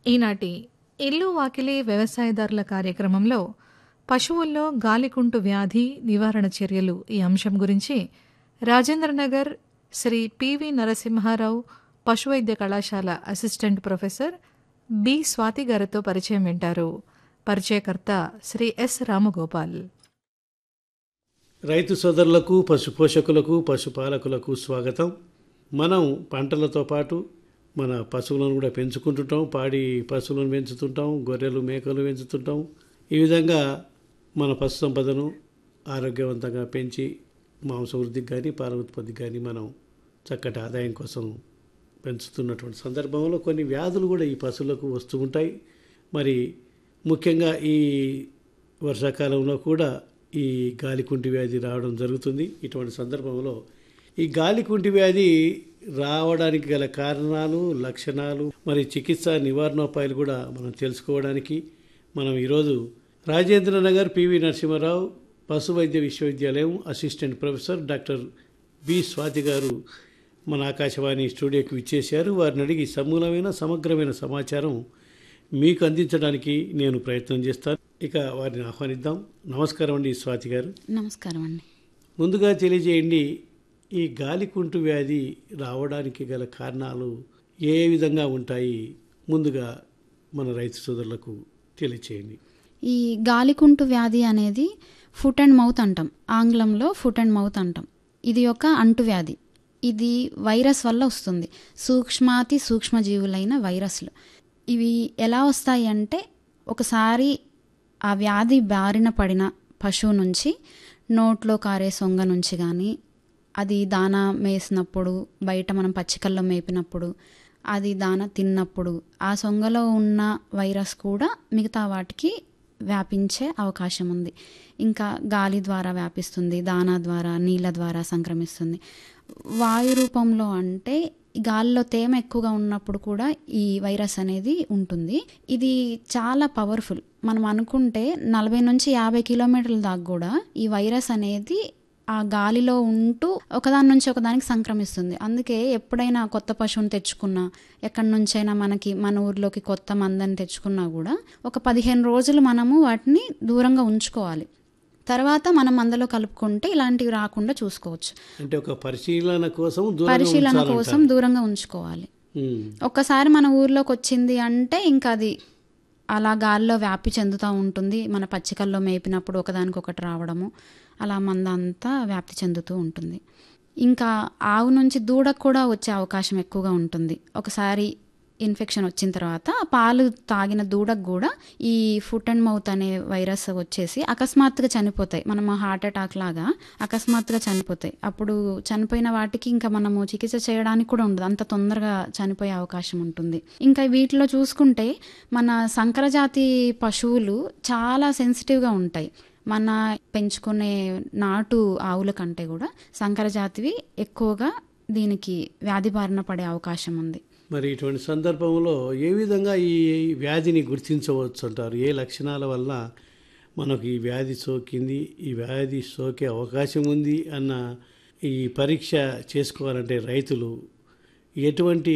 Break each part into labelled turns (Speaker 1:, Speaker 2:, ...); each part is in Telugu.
Speaker 1: ఈనాటి ఇల్లు వాకిలి వ్యవసాయదారుల కార్యక్రమంలో పశువుల్లో గాలికుంటు వ్యాధి నివారణ చర్యలు ఈ అంశం గురించి రాజేంద్రనగర్ శ్రీ పివి నరసింహారావు పశువైద్య కళాశాల అసిస్టెంట్ ప్రొఫెసర్ బి స్వాతి గారితో పరిచయం వింటారు పరిచయకర్త శ్రీ ఎస్ రామగోపాల్
Speaker 2: రైతు సోదరులకు పశు పోషకులకు పశుపాలకులకు స్వాగతం మనం పంటలతో పాటు మన పశువులను కూడా పెంచుకుంటుంటాం పాడి పశువులను పెంచుతుంటాం గొర్రెలు మేకలు పెంచుతుంటాం ఈ విధంగా మన పశు సంపదను ఆరోగ్యవంతంగా పెంచి మాంస వృద్ధికి కానీ పాల ఉత్పత్తికి కానీ మనం చక్కటి ఆదాయం కోసం పెంచుతున్నటువంటి సందర్భంలో కొన్ని వ్యాధులు కూడా ఈ పశువులకు వస్తూ ఉంటాయి మరి ముఖ్యంగా ఈ వర్షాకాలంలో కూడా ఈ గాలికుంటి వ్యాధి రావడం జరుగుతుంది ఇటువంటి సందర్భంలో ఈ గాలికుంటి వ్యాధి రావడానికి గల కారణాలు లక్షణాలు మరి చికిత్స నివారణోపాయాలు కూడా మనం తెలుసుకోవడానికి మనం ఈరోజు రాజేంద్ర నగర్ పివి నరసింహారావు పశు వైద్య విశ్వవిద్యాలయం assistant professor doctor B Swathi garu మన ఆకాశవాణి స్టూడియోకి విచ్చేశారు వారిని అడిగి సమూలమైన సమగ్రమైన సమాచారం మీకు అందించడానికి నేను ప్రయత్నం చేస్తాను ఇక వారిని ఆహ్వానిద్దాం నమస్కారం అండి స్వాతి గారు
Speaker 3: నమస్కారం అండి
Speaker 2: ముందుగా తెలియజేయండి ఈ గాలికుంటు వ్యాధి రావడానికి గల కారణాలు ఏ విధంగా ఉంటాయి ముందుగా మన రైతు సోదరులకు తెలియచేయండి
Speaker 3: ఈ గాలికుంటు వ్యాధి అనేది ఫుట్ అండ్ మౌత్ అంటాం ఆంగ్లంలో ఫుట్ అండ్ మౌత్ అంటాం ఇది ఒక అంటువ్యాధి ఇది వైరస్ వల్ల వస్తుంది సూక్ష్మాతి సూక్ష్మజీవులైన వైరస్లు ఇవి ఎలా వస్తాయి అంటే ఒకసారి ఆ వ్యాధి బారిన పడిన పశువు నుంచి నోట్లో కారే సొంగ నుంచి కానీ అది దానా మేసినప్పుడు బయట మనం పచ్చికల్లో మేపినప్పుడు అది దాన తిన్నప్పుడు ఆ సొంగలో ఉన్న వైరస్ కూడా మిగతా వాటికి వ్యాపించే అవకాశం ఉంది ఇంకా గాలి ద్వారా వ్యాపిస్తుంది దానా ద్వారా నీళ్ళ ద్వారా సంక్రమిస్తుంది వాయు రూపంలో అంటే గాలిలో తేమ ఎక్కువగా ఉన్నప్పుడు కూడా ఈ వైరస్ అనేది ఉంటుంది ఇది చాలా పవర్ఫుల్ మనం అనుకుంటే నలభై నుంచి యాభై కిలోమీటర్ల దాకా కూడా ఈ వైరస్ అనేది ఆ గాలిలో ఉంటూ ఒకదాని నుంచి ఒకదానికి సంక్రమిస్తుంది అందుకే ఎప్పుడైనా కొత్త పశువుని తెచ్చుకున్నా ఎక్కడి నుంచైనా మనకి మన ఊర్లోకి కొత్త మందని తెచ్చుకున్నా కూడా ఒక పదిహేను రోజులు మనము వాటిని దూరంగా ఉంచుకోవాలి తర్వాత మనం మందలో కలుపుకుంటే ఇలాంటివి రాకుండా చూసుకోవచ్చు
Speaker 2: అంటే ఒక పరిశీలన కోసం దూరంగా
Speaker 3: పరిశీలన
Speaker 2: ఉంచాలంటారు.
Speaker 3: కోసం దూరంగా ఉంచుకోవాలి
Speaker 2: ఉమ్.
Speaker 3: ఒక్కసారి మన ఊర్లోకి వచ్చింది అంటే ఇంకా అది అలా గాల్లో వ్యాపి చెందుతూ ఉంటుంది మన పచ్చికల్లో మేపినప్పుడు ఒకదానికొకటి రావడము అలా మంద అంతా వ్యాప్తి చెందుతూ ఉంటుంది ఇంకా ఆవు నుంచి దూడకు కూడా వచ్చే అవకాశం ఎక్కువగా ఉంటుంది ఒకసారి ఇన్ఫెక్షన్ వచ్చిన తర్వాత ఆ పాలు తాగిన దూడకు కూడా ఈ ఫుట్ అండ్ మౌత్ అనే వైరస్ వచ్చేసి అకస్మాత్తుగా చనిపోతాయి మనం హార్ట్ అటాక్ లాగా అకస్మాత్తుగా చనిపోతాయి అప్పుడు చనిపోయిన వాటికి ఇంకా మనము చికిత్స చేయడానికి కూడా ఉండదు అంత తొందరగా చనిపోయే అవకాశం ఉంటుంది ఇంకా వీటిలో చూసుకుంటే మన సంకరజాతి పశువులు చాలా సెన్సిటివ్గా ఉంటాయి మన పెంచుకునే నాటు ఆవుల కంటే కూడా సంకరజాతివి ఎక్కువగా దీనికి వ్యాధి బారిన పడే అవకాశం ఉంది
Speaker 2: మరి ఇటువంటి సందర్భంలో ఏ విధంగా ఈ వ్యాధిని గుర్తించవచ్చు అంటారు ఏ లక్షణాల వల్ల మనకు ఈ వ్యాధి సోకింది ఈ వ్యాధి సోకే అవకాశం ఉంది అన్న ఈ పరీక్ష చేసుకోవాలంటే రైతులు ఎటువంటి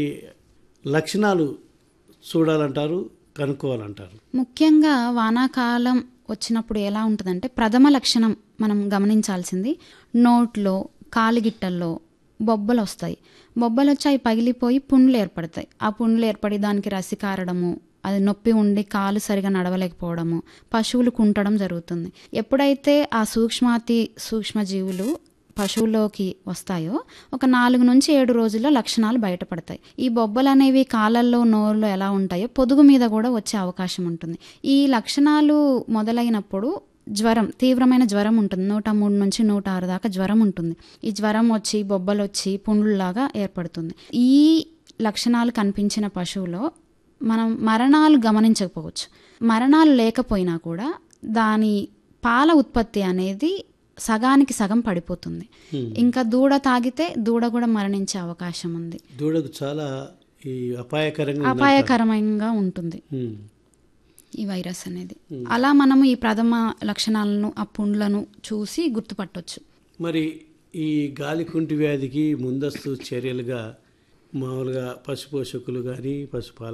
Speaker 2: లక్షణాలు చూడాలంటారు కనుక్కోవాలంటారు
Speaker 3: ముఖ్యంగా వానాకాలం వచ్చినప్పుడు ఎలా ఉంటుందంటే ప్రథమ లక్షణం మనం గమనించాల్సింది నోట్లో కాలిగిట్టల్లో బొబ్బలు వస్తాయి బొబ్బలు వచ్చి అవి పగిలిపోయి పుండ్లు ఏర్పడతాయి ఆ పుండ్లు ఏర్పడి దానికి రసి కారడము అది నొప్పి ఉండి కాలు సరిగా నడవలేకపోవడము పశువులు కుంటడం జరుగుతుంది ఎప్పుడైతే ఆ సూక్ష్మాతి సూక్ష్మజీవులు పశువులోకి వస్తాయో ఒక నాలుగు నుంచి ఏడు రోజుల్లో లక్షణాలు బయటపడతాయి ఈ బొబ్బలు అనేవి కాలల్లో నోరులో ఎలా ఉంటాయో పొదుగు మీద కూడా వచ్చే అవకాశం ఉంటుంది ఈ లక్షణాలు మొదలైనప్పుడు జ్వరం తీవ్రమైన జ్వరం ఉంటుంది నూట మూడు నుంచి నూట ఆరు దాకా జ్వరం ఉంటుంది ఈ జ్వరం వచ్చి బొబ్బలు వచ్చి పుండ్లులాగా ఏర్పడుతుంది ఈ లక్షణాలు కనిపించిన పశువులో మనం మరణాలు గమనించకపోవచ్చు మరణాలు లేకపోయినా కూడా దాని పాల ఉత్పత్తి అనేది సగానికి సగం పడిపోతుంది ఇంకా దూడ తాగితే దూడ కూడా మరణించే అవకాశం ఉంది
Speaker 2: దూడకు చాలా ఈ అపాయకరంగా ఉందంటారు.
Speaker 3: అపాయకరమంగా ఉంటుంది
Speaker 2: ఉమ్.
Speaker 3: ఈ వైరస్ అనేది అలా మనము ఈ ప్రథమ లక్షణాలను ఆ పుండ్లను చూసి గుర్తుపట్టొచ్చు
Speaker 2: మరి ఈ గాలికుంటి వ్యాధికి ముందస్తు చర్యలుగా మామూలుగా పశు పోషకులు కానీ పశుపాల